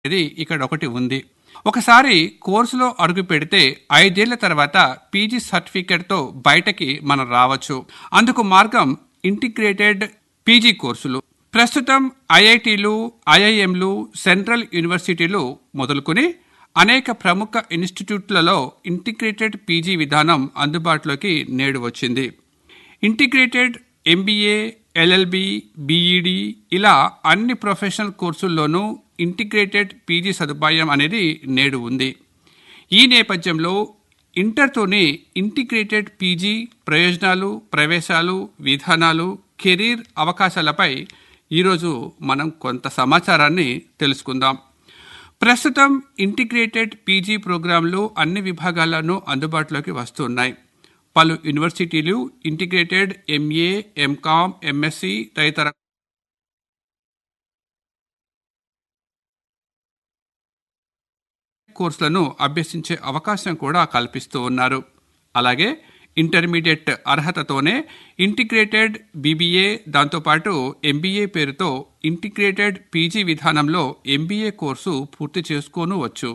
అనేది ఇక్కడ ఒకటి ఉంది ఒకసారి కోర్సులో అడుగు పెడితే ఐదేళ్ల తర్వాత పీజీ సర్టిఫికేట్తో బయటకి మనం రావచ్చు అందుకు మార్గం ఇంటిగ్రేటెడ్ పీజీ కోర్సులు ప్రస్తుతం ఐఐటీలు ఐఐఎంలు సెంట్రల్ యూనివర్సిటీలు మొదలుకొని అనేక ప్రముఖ ఇన్స్టిట్యూట్లలో ఇంటిగ్రేటెడ్ పీజీ విధానం అందుబాటులోకి నేడు వచ్చింది ఇంటిగ్రేటెడ్ ఎంబీఏ ఎల్ఎల్బి బీఈడి ఇలా అన్ని ప్రొఫెషనల్ కోర్సుల్లోనూ ఇంటిగ్రేటెడ్ పీజీ సదుపాయం అనేది నేడు ఉంది ఈ నేపథ్యంలో ఇంటర్తోనే ఇంటిగ్రేటెడ్ పీజీ ప్రయోజనాలు ప్రవేశాలు విధానాలు కెరీర్ అవకాశాలపై ఈరోజు మనం కొంత సమాచారాన్ని తెలుసుకుందాం ప్రస్తుతం ఇంటిగ్రేటెడ్ పీజీ ప్రోగ్రాంలు అన్ని విభాగాల్లోనూ అందుబాటులోకి వస్తున్నాయి పలు యూనివర్సిటీలు ఇంటిగ్రేటెడ్ ఎంఏ ఎంకామ్ ఎంఎస్సి తదితర కోర్సులను అభ్యసించే అవకాశం కూడా కల్పిస్తూ ఉన్నారు అలాగే ఇంటర్మీడియట్ అర్హతతోనే ఇంటిగ్రేటెడ్ బీబీఏ దాంతోపాటు ఎంబీఏ పేరుతో ఇంటిగ్రేటెడ్ పీజీ విధానంలో ఎంబీఏ కోర్సు పూర్తి చేసుకోనవచ్చు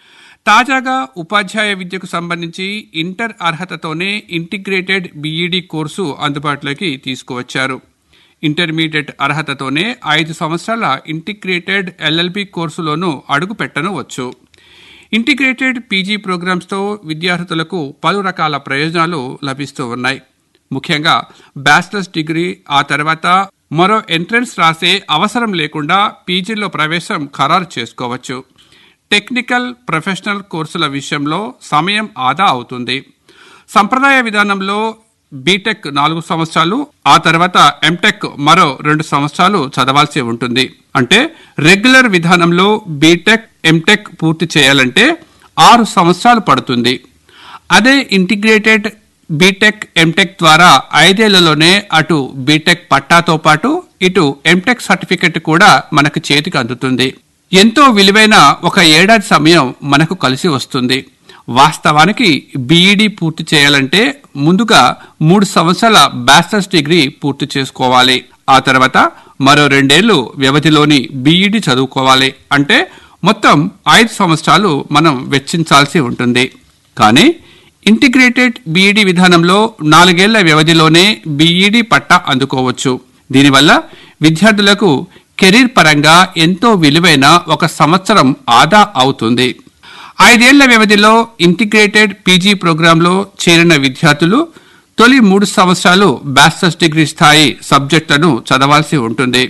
తాజాగా ఉపాధ్యాయ విద్యకు సంబంధించి ఇంటర్ అర్హతతోనే ఇంటిగ్రేటెడ్ బీఈడీ కోర్సు అందుబాటులోకి తీసుకువచ్చారు ఇంటర్మీడియట్ అర్హతతోనే ఐదు సంవత్సరాల ఇంటిగ్రేటెడ్ ఎల్ఎల్బి కోర్సులోనూ అడుగు పెట్టనవచ్చు ఇంటిగ్రేటెడ్ పీజీ ప్రోగ్రామ్స్తో విద్యార్థులకు పలు రకాల ప్రయోజనాలు లభిస్తూ ఉన్నాయి ముఖ్యంగా బ్యాచిలర్స్ డిగ్రీ ఆ తర్వాత మరో ఎంట్రన్స్ రాసే అవసరం లేకుండా పీజీలో ప్రవేశం ఖరారు చేసుకోవచ్చు టెక్నికల్ ప్రొఫెషనల్ కోర్సుల విషయంలో సమయం ఆదా అవుతుంది సంప్రదాయ విధానంలో బీటెక్ నాలుగు సంవత్సరాలు ఆ తర్వాత ఎంటెక్ మరో రెండు సంవత్సరాలు చదవాల్సి ఉంటుంది అంటే రెగ్యులర్ విధానంలో బీటెక్ ఎంటెక్ పూర్తి చేయాలంటే ఆరు సంవత్సరాలు పడుతుంది అదే ఇంటిగ్రేటెడ్ బీటెక్ ఎంటెక్ ద్వారా ఐదేళ్లలోనే అటు బీటెక్ పట్టాతో పాటు ఇటు ఎంటెక్ సర్టిఫికెట్ కూడా మనకు చేతికి అందుతుంది ఎంతో విలువైన ఒక ఏడాది సమయం మనకు కలిసి వస్తుంది వాస్తవానికి బీఈడీ పూర్తి చేయాలంటే ముందుగా మూడు సంవత్సరాల బ్యాచిలర్స్ డిగ్రీ పూర్తి చేసుకోవాలి ఆ తర్వాత మరో రెండేళ్లు వ్యవధిలోని బీఈడీ చదువుకోవాలి అంటే మొత్తం ఐదు సంవత్సరాలు మనం వెచ్చించాల్సి ఉంటుంది కానీ ఇంటిగ్రేటెడ్ బీఈడీ విధానంలో నాలుగేళ్ల వ్యవధిలోనే బీఈడీ పట్టా అందుకోవచ్చు దీనివల్ల విద్యార్థులకు కెరీర్ పరంగా ఎంతో విలువైన ఒక సంవత్సరం ఆదా అవుతుంది ఐదేళ్ల వ్యవధిలో ఇంటిగ్రేటెడ్ పీజీ ప్రోగ్రాంలో చేరిన విద్యార్థులు తొలి మూడు సంవత్సరాలు బ్యాచిలర్స్ డిగ్రీ స్థాయి సబ్జెక్టులను చదవాల్సి ఉంటుంది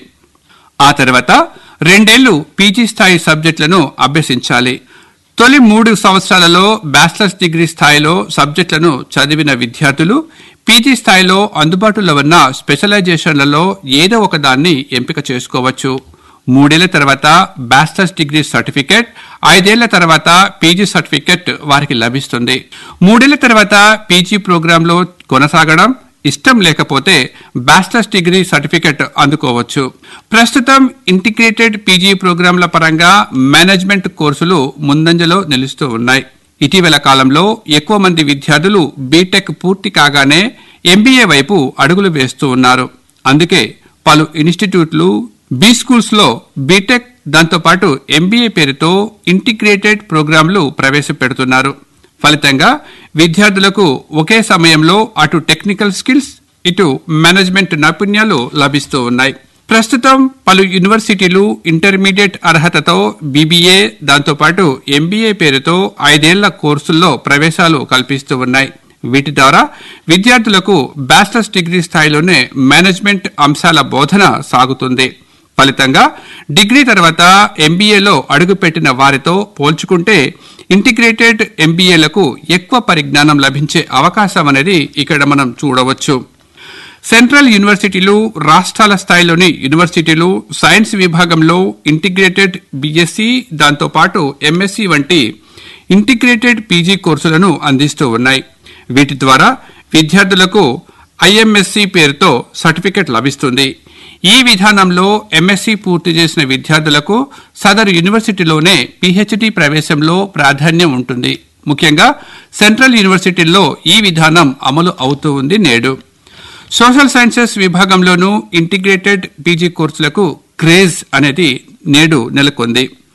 ఆ తర్వాత రెండేళ్లు పీజీ స్థాయి సబ్జెక్టులను అభ్యసించాలి తొలి మూడు సంవత్సరాలలో బ్యాచిలర్స్ డిగ్రీ స్థాయిలో సబ్జెక్టులను చదివిన విద్యార్థులు పీజీ స్థాయిలో అందుబాటులో ఉన్న స్పెషలైజేషన్లలో ఏదో ఒక దాన్ని ఎంపిక చేసుకోవచ్చు మూడేళ్ల తర్వాత బ్యాచిలర్స్ డిగ్రీ సర్టిఫికేట్ ఐదేళ్ల తర్వాత పీజీ సర్టిఫికేట్ వారికి లభిస్తుంది మూడేళ్ల తర్వాత పీజీ ప్రోగ్రాంలో కొనసాగడం ఇష్టం లేకపోతే బ్యాచిలర్స్ డిగ్రీ సర్టిఫికెట్ అందుకోవచ్చు ప్రస్తుతం ఇంటిగ్రేటెడ్ పీజీ ప్రోగ్రాంల పరంగా మేనేజ్మెంట్ కోర్సులు ముందంజలో నిలుస్తూ ఉన్నాయి ఇటీవల కాలంలో ఎక్కువ మంది విద్యార్థులు బీటెక్ పూర్తి కాగానే ఎంబీఏ వైపు అడుగులు వేస్తూ ఉన్నారు అందుకే పలు ఇన్స్టిట్యూట్లు బీ స్కూల్స్ లో బీటెక్ దాంతోపాటు ఎంబీఏ పేరుతో ఇంటిగ్రేటెడ్ ప్రోగ్రాంలు ప్రవేశపెడుతున్నారు ఫలితంగా విద్యార్థులకు ఒకే సమయంలో అటు టెక్నికల్ స్కిల్స్ ఇటు మేనేజ్మెంట్ నైపుణ్యాలు లభిస్తూ ఉన్నాయి ప్రస్తుతం పలు యూనివర్సిటీలు ఇంటర్మీడియట్ అర్హతతో బీబీఏ దాంతోపాటు ఎంబీఏ పేరుతో ఐదేళ్ల కోర్సుల్లో ప్రవేశాలు కల్పిస్తూ ఉన్నాయి వీటి ద్వారా విద్యార్థులకు బ్యాచిలర్స్ డిగ్రీ స్థాయిలోనే మేనేజ్మెంట్ అంశాల బోధన సాగుతుంది ఫలితంగా డిగ్రీ తర్వాత ఎంబీఏలో అడుగుపెట్టిన వారితో పోల్చుకుంటే ఇంటిగ్రేటెడ్ ఎంబీఏలకు ఎక్కువ పరిజ్ఞానం లభించే అవకాశం అనేది ఇక్కడ మనం చూడవచ్చు సెంట్రల్ యూనివర్సిటీలు రాష్ట్రాల స్థాయిలోని యూనివర్సిటీలు సైన్స్ విభాగంలో ఇంటిగ్రేటెడ్ బీఎస్సీ దాంతోపాటు ఎంఎస్సీ వంటి ఇంటిగ్రేటెడ్ పీజీ కోర్సులను అందిస్తూ ఉన్నాయి వీటి ద్వారా విద్యార్థులకు ఐఎంఎస్సి పేరుతో సర్టిఫికెట్ లభిస్తుంది ఈ విధానంలో ఎంఎస్సి పూర్తి చేసిన విద్యార్థులకు సదరు యూనివర్సిటీలోనే పిహెచ్డి ప్రవేశంలో ప్రాధాన్యం ఉంటుంది ముఖ్యంగా సెంట్రల్ యూనివర్సిటీల్లో ఈ విధానం అమలు అవుతూ ఉంది నేడు సోషల్ సైన్సెస్ విభాగంలోనూ ఇంటిగ్రేటెడ్ పీజీ కోర్సులకు క్రేజ్ అనేది నేడు నెలకొంది